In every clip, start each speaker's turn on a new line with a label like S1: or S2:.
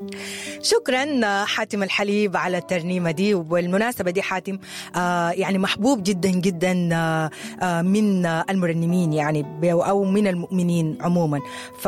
S1: شكرا حاتم الحليب على الترنيمة دي والمناسبة دي حاتم آه يعني محبوب جدا جدا آه آه من المرنمين يعني أو من المؤمنين عموما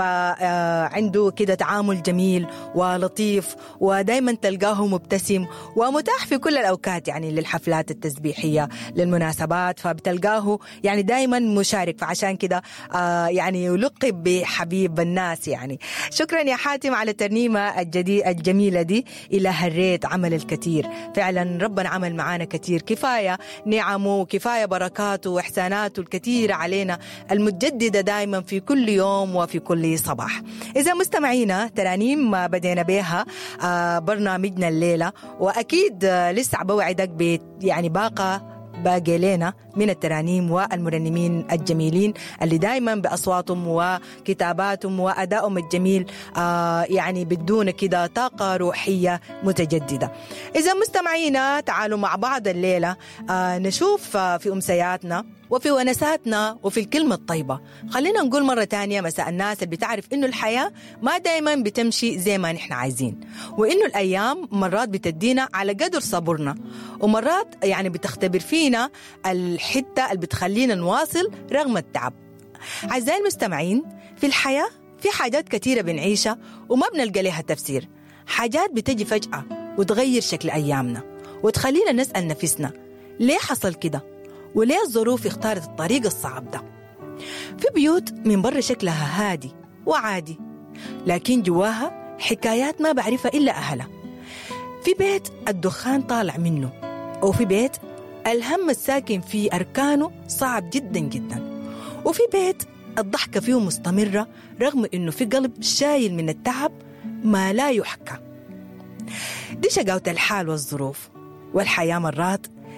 S1: فعنده كده تعامل جميل ولطيف ودائما تلقاه مبتسم ومتاح في كل الأوقات يعني للحفلات التسبيحية للمناسبات فبتلقاه يعني دائما مشارك فعشان كده آه يعني يلقب بحبيب الناس يعني شكرا يا حاتم على الترنيمة الجديد الجميلة دي إلى هريت عمل الكثير فعلا ربنا عمل معانا كثير كفاية نعمه وكفاية بركاته وإحساناته الكثيرة علينا المتجددة دائما في كل يوم وفي كل صباح إذا مستمعينا ترانيم بدينا بها برنامجنا الليلة وأكيد لسه بوعدك يعني باقة باقي لنا من الترانيم والمرنمين الجميلين اللي دائما بأصواتهم وكتاباتهم وأدائهم الجميل آه يعني بدون كده طاقة روحية متجددة إذا مستمعينا تعالوا مع بعض الليلة آه نشوف آه في أمسياتنا وفي ونساتنا وفي الكلمة الطيبة خلينا نقول مرة تانية مساء الناس اللي بتعرف إنه الحياة ما دايما بتمشي زي ما نحن عايزين وإنه الأيام مرات بتدينا على قدر صبرنا ومرات يعني بتختبر فينا الحتة اللي بتخلينا نواصل رغم التعب أعزائي المستمعين في الحياة في حاجات كثيرة بنعيشها وما بنلقى لها تفسير حاجات بتجي فجأة وتغير شكل أيامنا وتخلينا نسأل نفسنا ليه حصل كده وليه الظروف اختارت الطريق الصعب ده في بيوت من برا شكلها هادي وعادي لكن جواها حكايات ما بعرفها إلا أهلها في بيت الدخان طالع منه وفي بيت الهم الساكن فيه أركانه صعب جدا جدا وفي بيت الضحكة فيه مستمرة رغم إنه في قلب شايل من التعب ما لا يحكى دي شقاوة الحال والظروف والحياة مرات